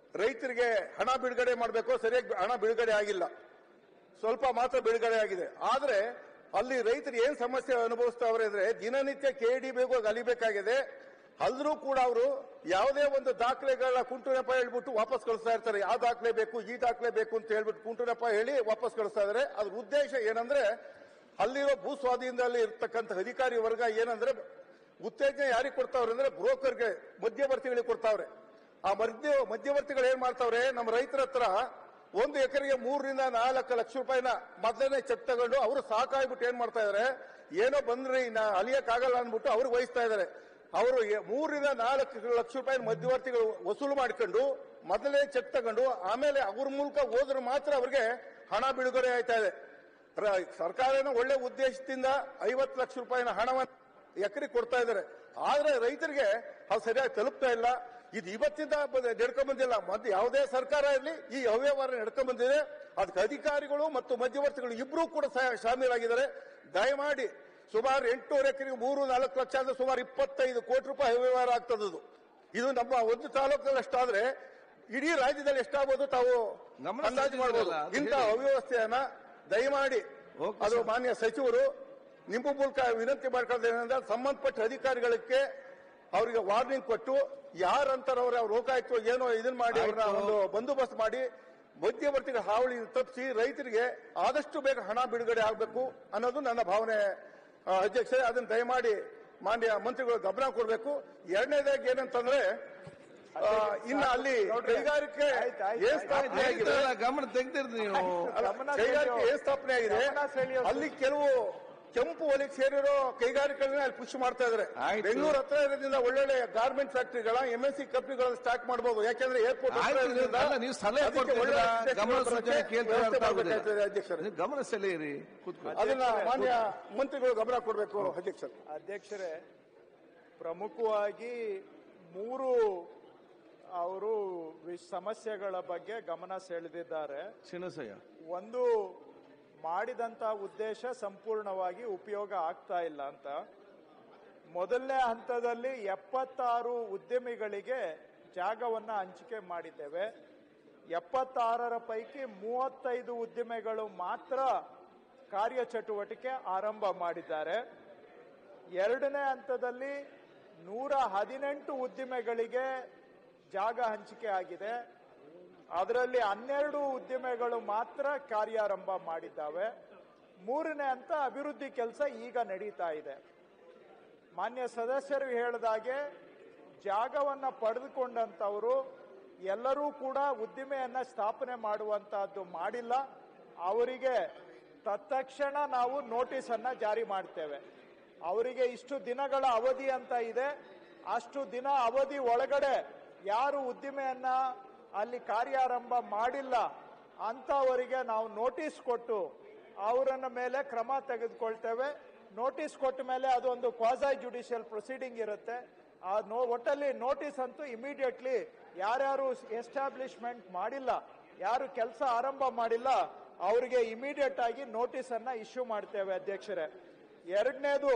ರೈತರಿಗೆ ಹಣ ಬಿಡುಗಡೆ ಮಾಡಬೇಕು ಸರಿಯಾಗಿ ಹಣ ಬಿಡುಗಡೆ ಆಗಿಲ್ಲ ಸ್ವಲ್ಪ ಮಾತ್ರ ಬಿಡುಗಡೆ ಆಗಿದೆ ಆದ್ರೆ ಅಲ್ಲಿ ರೈತರು ಏನ್ ಸಮಸ್ಯೆ ಅನುಭವಿಸ್ತಾವ್ರೆ ಅಂದ್ರೆ ದಿನನಿತ್ಯ ಕೆ ಡಿ ಬೇಕು ಅಲಿಬೇಕಾಗಿದೆ ಅಲ್ಲರೂ ಕೂಡ ಅವರು ಯಾವುದೇ ಒಂದು ದಾಖಲೆಗಳ ಕುಂಟು ನೆಪ ಹೇಳ್ಬಿಟ್ಟು ವಾಪಸ್ ಕಳಿಸ್ತಾ ಇರ್ತಾರೆ ಯಾವ ದಾಖಲೆ ಬೇಕು ಈ ದಾಖಲೆ ಬೇಕು ಅಂತ ಹೇಳ್ಬಿಟ್ಟು ಕುಂಟು ನೆಪ ಹೇಳಿ ವಾಪಸ್ ಕಳಿಸ್ತಾ ಇದಾರೆ ಅದ್ರ ಉದ್ದೇಶ ಏನಂದ್ರೆ ಅಲ್ಲಿರೋ ಭೂ ಸ್ವಾಧೀನದಲ್ಲಿ ಇರ್ತಕ್ಕಂಥ ಅಧಿಕಾರಿ ವರ್ಗ ಏನಂದ್ರೆ ಉತ್ತೇಜನ ಯಾರಿಗೆ ಕೊಡ್ತಾವ್ರೆ ಅಂದ್ರೆ ಬ್ರೋಕರ್ಗೆ ಮಧ್ಯವರ್ತಿಗಳಿಗೆ ಕೊಡ್ತಾವ್ರೆ ಆ ಮಧ್ಯ ಮಧ್ಯವರ್ತಿಗಳು ಏನ್ ಮಾಡ್ತಾವ್ರೆ ನಮ್ಮ ರೈತರ ಹತ್ರ ಒಂದು ಎಕರೆಗೆ ಮೂರರಿಂದ ನಾಲ್ಕು ಲಕ್ಷ ರೂಪಾಯಿನ ಮೊದಲನೇ ಚೆಕ್ ತಗೊಂಡು ಅವರು ಸಾಕಾಗ್ಬಿಟ್ಟು ಏನ್ ಮಾಡ್ತಾ ಇದಾರೆ ಏನೋ ಬಂದ್ರೆ ನಾ ಅಲಿಯಕ್ಕಾಗಲ್ಲ ಅಂದ್ಬಿಟ್ಟು ಅವ್ರಿಗೆ ವಹಿಸ್ತಾ ಇದಾರೆ ಅವರು ಎ- ಮೂರರಿಂದ ನಾಲ್ಕು ಲಕ್ಷ ರೂಪಾಯಿ ಮಧ್ಯವರ್ತಿಗಳು ವಸೂಲು ಮಾಡ್ಕೊಂಡು ಮೊದಲನೇ ಚೆಕ್ ತಗೊಂಡು ಆಮೇಲೆ ಅವ್ರ ಮೂಲಕ ಹೋದ್ರೆ ಮಾತ್ರ ಅವ್ರಿಗೆ ಹಣ ಬಿಡುಗಡೆ ಆಯ್ತಾ ಇದೆ ರ- ಸರ್ಕಾರನ ಒಳ್ಳೆ ಉದ್ದೇಶದಿಂದ ಐವತ್ತು ಲಕ್ಷ ರೂಪಾಯಿನ ಹಣವನ್ನು ಎಕರೆ ಕೊಡ್ತಾ ಇದ್ದಾರೆ ಆದ್ರೆ ರೈತರಿಗೆ ಅದು ಸರಿಯಾಗಿ ತಲುಪ್ತಾ ಇಲ್ಲ ಇದು ಇವತ್ತಿಂದ ಬ- ನಡ್ಕೊಂಡ್ ಬಂದಿಲ್ಲ ಮತ್ತೆ ಯಾವುದೇ ಸರ್ಕಾರ ಇರಲಿ ಈ ಅವ್ಯವಹಾರ ನಡ್ಕೊಂಡ್ ಬಂದಿದೆ ಅದಕ್ಕೆ ಅಧಿಕಾರಿಗಳು ಮತ್ತು ಮಧ್ಯವರ್ತಿಗಳು ಇಬ್ಬರೂ ಕೂಡ ಸಹ ಶಾಮೀಲಾಗಿದ್ದಾರೆ ದಯಮಾಡಿ ಸುಮಾರು ಎಂಟೂವರೆ ಎಕರೆಗೆ ಮೂರು ನಾಲ್ಕು ಲಕ್ಷ ಅಂದ್ರೆ ಸುಮಾರು ಇಪ್ಪತ್ತೈದು ಕೋಟಿ ರೂಪಾಯಿ ಅವ್ಯವಹಾರ ಆಗ್ತದದು ಇದು ನಮ್ಮ ಒಂದು ತಾಲೂಕಲ್ಲಿ ಅಷ್ಟಾದ್ರೆ ಇಡೀ ರಾಜ್ಯದಲ್ಲಿ ಎಷ್ಟಾಗ್ಬೋದು ತಾವು ಗಮನ ಅಂದಾಜು ಮಾಡಬಹುದು ಅದು ಇಂಥ ಹೇಳಿ. ಅವ್ಯವಸ್ಥೆಯನ್ನ ದಯಮಾಡಿ ಓಕೆ ಅದು ಸರ್. ಮಾನ್ಯ ಸಚಿವರು ನಿಮ್ಮ ಮೂಲಕ ವಿನಂತಿ ಮಾಡ್ಕೊಳ್ಳೋದೇನೆಂದ್ರೆ ಸಂಬಂಧಪಟ್ಟ ಅಧಿಕಾರಿಗಳಿಗೆ ಅವರಿಗೆ ವಾರ್ನಿಂಗ್ ಕೊಟ್ಟು ಯಾರಂತಾರವ್ರೆ ಅವ್ರ ಲೋಕಾಯುಕ್ತ ಏನೋ ಇದನ್ನ ಮಾಡಿ ಅವ್ರನ್ನ ಆಯ್ತು. ಒಂದು ಬಂದೋಬಸ್ತ್ ಮಾಡಿ ಮಧ್ಯವರ್ತಿಗಳ ಹಾವಳಿ ತಪ್ಪಿಸಿ ರೈತರಿಗೆ ಆದಷ್ಟು ಬೇಗ ಹಣ ಬಿಡುಗಡೆ ಆಗಬೇಕು ಅನ್ನೋದು ನನ್ನ ಭಾವನೆ ಆ, ಅಧ್ಯಕ್ಷರೇ ಅದನ್ನ ದಯಮಾಡಿ ಮಾನ್ಯ ಮಂತ್ರಿಗಳು ಗಮನ ಕೊಡಬೇಕು ಎರಡನೇದಾಗಿ ಏನಂತಂದ್ರೆ ಆ, ಇನ್ನ ಅಲ್ಲಿ ಕೈಗಾರಿಕೆ ಆಯ್ತು, ಆಯ್ತು, ಏನ್ ಆಯ್ತು. ಸ್ಥಾಪನೆ ಆಗಿದೆ ಆಯ್ತಲ್ಲ, ಗಮನ ತೆಗ್ದಿರ್ದು ನೀವು ಅಲ್ಲ, ಗಮನ ಕೈಗಾರಿಕೆ ಸೆಳೆಯೋ- ಏನ್ ಸ್ಥಾಪನೆ ಆಗಿದೆ ಗಮನ ಸೆಳೆಯೋ- ಅಲ್ಲಿ ಕೆಲವು ಕೆಂಪು ಒಲಿಗೆ ಸೇರಿರೋ ಕೈಗಾರಿಕೆಗಳನ್ನ ಅಲ್ಲಿ ಪುಷ್ ಮಾಡ್ತಾ ಇದಾರೆ ಆಯ್ತು. ಬೆಂಗಳೂರು ಹತ್ರ ಇರೋದ್ರಿಂದ ಒಳ್ಳೊಳ್ಳೆ ಗಾರ್ಮೆಂಟ್ ಫ್ಯಾಕ್ಟರಿಗಳ ಎಂ ಎಸ್ ಸಿ ಕಂಪನಿಗಳನ್ನ ಸ್ಟಾರ್ಟ್ ಮಾಡಬಹುದು ಯಾಕಂದ್ರೆ ಏರ್ಪೋರ್ಟ್ ಆಯ್ತು, ನೀವು- ಅಲ್ಲ, ನೀವು ಸಲಹೆ ಕೊಡ್ತಿದ್ದೀರಾ ಗಮನ ಸೂಚನೆ ಕೇಳ್ತಾ ಇರ್ತಾ ಆಗುದಿಲ್ಲ. ಅಧ್ಯಕ್ಷರೇ ನೀವು ಗಮನ ಸೆಳೆಯಿರಿ ಕೂತ್ಕೊಳ್ಳಿ ಅದನ್ನ ಮಾನ್ಯ ಮಂತ್ರಿಗಳು ಗಮನ ಕೊಡಬೇಕು ಅಧ್ಯಕ್ಷರು ಅಧ್ಯಕ್ಷರೇ ಪ್ರಮುಖವಾಗಿ ಮೂರು ಅವರು ವಿ- ಸಮಸ್ಯೆಗಳ ಬಗ್ಗೆ ಗಮನ ಸೆಳೆದಿದ್ದಾರೆ ಚಿನ್ನಸಯ್ಯ ಒಂದು ಮಾಡಿದಂತ ಉದ್ದೇಶ ಸಂಪೂರ್ಣವಾಗಿ ಉಪಯೋಗ ಆಗ್ತಾ ಇಲ್ಲ ಅಂತ ಮೊದಲನೇ ಹಂತದಲ್ಲಿ ಎಪ್ಪತ್ತಾರು ಉದ್ಯಮಿಗಳಿಗೆ ಜಾಗವನ್ನ ಹಂಚಿಕೆ ಮಾಡಿದ್ದೇವೆ ಎಪ್ಪತ್ತಾರರ ಪೈಕಿ ಮೂವತ್ತೈದು ಉದ್ದಿಮೆಗಳು ಮಾತ್ರ ಕಾರ್ಯಚಟುವಟಿಕೆ ಆರಂಭ ಮಾಡಿದ್ದಾರೆ ಎರಡನೇ ಹಂತದಲ್ಲಿ ನೂರ ಹದಿನೆಂಟು ಉದ್ದಿಮೆಗಳಿಗೆ ಜಾಗ ಹಂಚಿಕೆ ಆಗಿದೆ ಅದರಲ್ಲಿ ಹನ್ನೆರಡು ಉದ್ದಿಮೆಗಳು ಮಾತ್ರ ಕಾರ್ಯಾರಂಭ ಮಾಡಿದ್ದಾವೆ ಮೂರನೇ ಹಂತ ಅಭಿವೃದ್ಧಿ ಕೆಲಸ ಈಗ ನಡೀತಾ ಇದೆ ಮಾನ್ಯ ಸದಸ್ಯರು ಹೇಳಿದಾಗೆ ಜಾಗವನ್ನ ಪಡೆದುಕೊಂಡಂತವರು ಎಲ್ಲರೂ ಕೂಡ ಉದ್ದಿಮೆಯನ್ನ ಸ್ಥಾಪನೆ ಮಾಡುವಂತಹದ್ದು ಮಾಡಿಲ್ಲ ಅವರಿಗೆ ತತ್ಕ್ಷಣ ನಾವು ನೋಟಿಸ್ ಅನ್ನ ಜಾರಿ ಮಾಡ್ತೇವೆ ಅವರಿಗೆ ಇಷ್ಟು ದಿನಗಳ ಅವಧಿ ಅಂತ ಇದೆ ಅಷ್ಟು ದಿನ ಅವಧಿ ಒಳಗಡೆ ಯಾರು ಉದ್ದಿಮೆಯನ್ನ ಅಲ್ಲಿ ಕಾರ್ಯಾರಂಭ ಮಾಡಿಲ್ಲ ಅಂತವರಿಗೆ ನಾವು ನೋಟಿಸ್ ಕೊಟ್ಟು ಅವರನ್ನ ಮೇಲೆ ಕ್ರಮ ತೆಗೆದುಕೊಳ್ತೇವೆ ನೋಟಿಸ್ ಕೊಟ್ಟ ಮೇಲೆ ಅದೊಂದು ಕ್ವಾಸೈ ಜುಡಿಷಿಯಲ್ ಪ್ರೊಸೀಡಿಂಗ್ ಇರುತ್ತೆ ಆ ನೋ ಒಟ್ಟಲ್ಲಿ ನೋಟಿಸ್ ಅಂತೂ ಇಮಿಡಿಯೇಟ್ಲಿ ಯಾರ್ಯಾರು ಎಸ್ಟಾಬ್ಲಿಷ್ಮೆಂಟ್ ಮಾಡಿಲ್ಲ ಯಾರು ಕೆಲಸ ಆರಂಭ ಮಾಡಿಲ್ಲ ಅವರಿಗೆ ಇಮಿಡಿಯೇಟ್ ಆಗಿ ನೋಟಿಸ್ ಅನ್ನ ಇಶ್ಯೂ ಮಾಡ್ತೇವೆ ಅಧ್ಯಕ್ಷರೇ ಎರಡನೇದು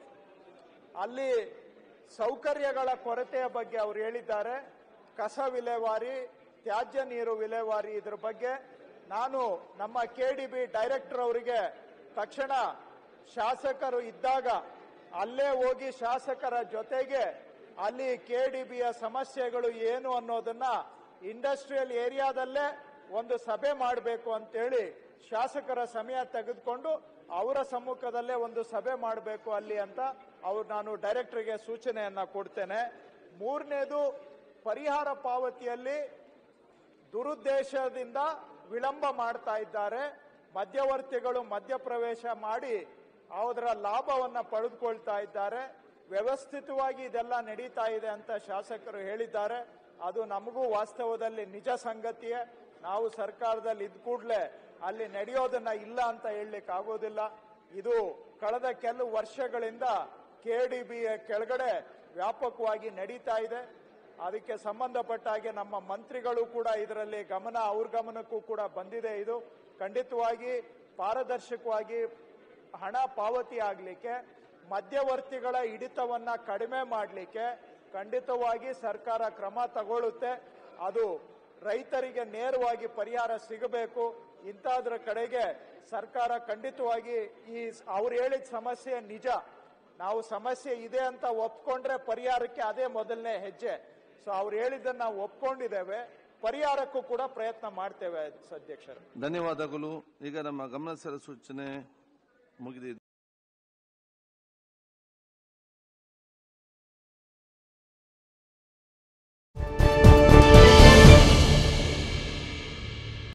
ಅಲ್ಲಿ ಸೌಕರ್ಯಗಳ ಕೊರತೆಯ ಬಗ್ಗೆ ಅವರು ಹೇಳಿದ್ದಾರೆ ಕಸ ವಿಲೇವಾರಿ ತ್ಯಾಜ್ಯ ನೀರು ವಿಲೇವಾರಿ ಇದ್ರ ಬಗ್ಗೆ ನಾನು ನಮ್ಮ ಕೆ ಡಿ ಬಿ ಡೈರೆಕ್ಟರ್ ಅವರಿಗೆ ತಕ್ಷಣ ಶಾಸಕರು ಇದ್ದಾಗ ಅಲ್ಲೇ ಹೋಗಿ ಶಾಸಕರ ಜೊತೆಗೆ ಅಲ್ಲಿ ಕೆ ಡಿ ಬಿಯ ಸಮಸ್ಯೆಗಳು ಏನು ಅನ್ನೋದನ್ನ ಇಂಡಸ್ಟ್ರಿಯಲ್ ಏರಿಯಾದಲ್ಲೇ ಒಂದು ಸಭೆ ಮಾಡಬೇಕು ಅಂತೇಳಿ ಶಾಸಕರ ಸಮಯ ತೆಗೆದುಕೊಂಡು ಅವರ ಸಮ್ಮುಖದಲ್ಲೇ ಒಂದು ಸಭೆ ಮಾಡಬೇಕು ಅಲ್ಲಿ ಅಂತ ಅವ್ರು ನಾನು ಡೈರೆಕ್ಟರ್ಗೆ ಸೂಚನೆಯನ್ನ ಕೊಡ್ತೇನೆ ಮೂರನೇದು ಪರಿಹಾರ ಪಾವತಿಯಲ್ಲಿ ದುರುದ್ದೇಶದಿಂದ ವಿಳಂಬ ಮಾಡ್ತಾ ಇದ್ದಾರೆ ಮಧ್ಯವರ್ತಿಗಳು ಮಧ್ಯಪ್ರವೇಶ ಮಾಡಿ ಅದರ ಲಾಭವನ್ನ ಪಡೆದುಕೊಳ್ತಾ ಇದ್ದಾರೆ ವ್ಯವಸ್ಥಿತವಾಗಿ ಇದೆಲ್ಲ ನಡೀತಾ ಇದೆ ಅಂತ ಶಾಸಕರು ಹೇಳಿದ್ದಾರೆ ಅದು ನಮಗೂ ವಾಸ್ತವದಲ್ಲಿ ನಿಜ ಸಂಗತಿಯೇ ನಾವು ಸರ್ಕಾರದಲ್ಲಿ ಇದ್ ಕೂಡಲೇ ಅಲ್ಲಿ ನಡೆಯೋದನ್ನ ಇಲ್ಲ ಅಂತ ಹೇಳಲಿಕ್ಕೆ ಆಗೋದಿಲ್ಲ ಇದು ಕಳೆದ ಕೆಲವು ವರ್ಷಗಳಿಂದ ಕೆಡಿಬಿಯ ಕೆಳಗಡೆ ವ್ಯಾಪಕವಾಗಿ ನಡೀತಾ ಇದೆ ಅದಕ್ಕೆ ಸಂಬಂಧಪಟ್ಟ ಹಾಗೆ ನಮ್ಮ ಮಂತ್ರಿಗಳು ಕೂಡ ಇದರಲ್ಲಿ ಗಮನ ಅವ್ರ ಗಮನಕ್ಕೂ ಕೂಡ ಬಂದಿದೆ ಇದು ಖಂಡಿತವಾಗಿ ಪಾರದರ್ಶಕವಾಗಿ ಹಣ ಪಾವತಿ ಆಗಲಿಕ್ಕೆ ಮಧ್ಯವರ್ತಿಗಳ ಹಿಡಿತವನ್ನ ಕಡಿಮೆ ಮಾಡಲಿಕ್ಕೆ ಖಂಡಿತವಾಗಿ ಸರ್ಕಾರ ಕ್ರಮ ತಗೊಳ್ಳುತ್ತೆ ಅದು ರೈತರಿಗೆ ನೇರವಾಗಿ ಪರಿಹಾರ ಸಿಗಬೇಕು ಇಂಥದ್ರ ಕಡೆಗೆ ಸರ್ಕಾರ ಖಂಡಿತವಾಗಿ ಈ ಅವ್ರು ಹೇಳಿದ ಸಮಸ್ಯೆ ನಿಜ ನಾವು ಸಮಸ್ಯೆ ಇದೆ ಅಂತ ಒಪ್ಕೊಂಡ್ರೆ ಪರಿಹಾರಕ್ಕೆ ಅದೇ ಮೊದಲನೇ ಹೆಜ್ಜೆ ಸೊ ಅವ್ರು ಹೇಳಿದ್ದನ್ನ ನಾವು ಒಪ್ಕೊಂಡಿದ್ದೇವೆ ಪರಿಹಾರಕ್ಕೂ ಕೂಡ ಪ್ರಯತ್ನ ಮಾಡ್ತೇವೆ ಅಧ್ಯಕ್ಷರೇ ಧನ್ಯವಾದಗಳು ಈಗ ನಮ್ಮ ಗಮನ ಸೆಳೆದ ಸೂಚನೆ ಮುಗಿದಿದೆ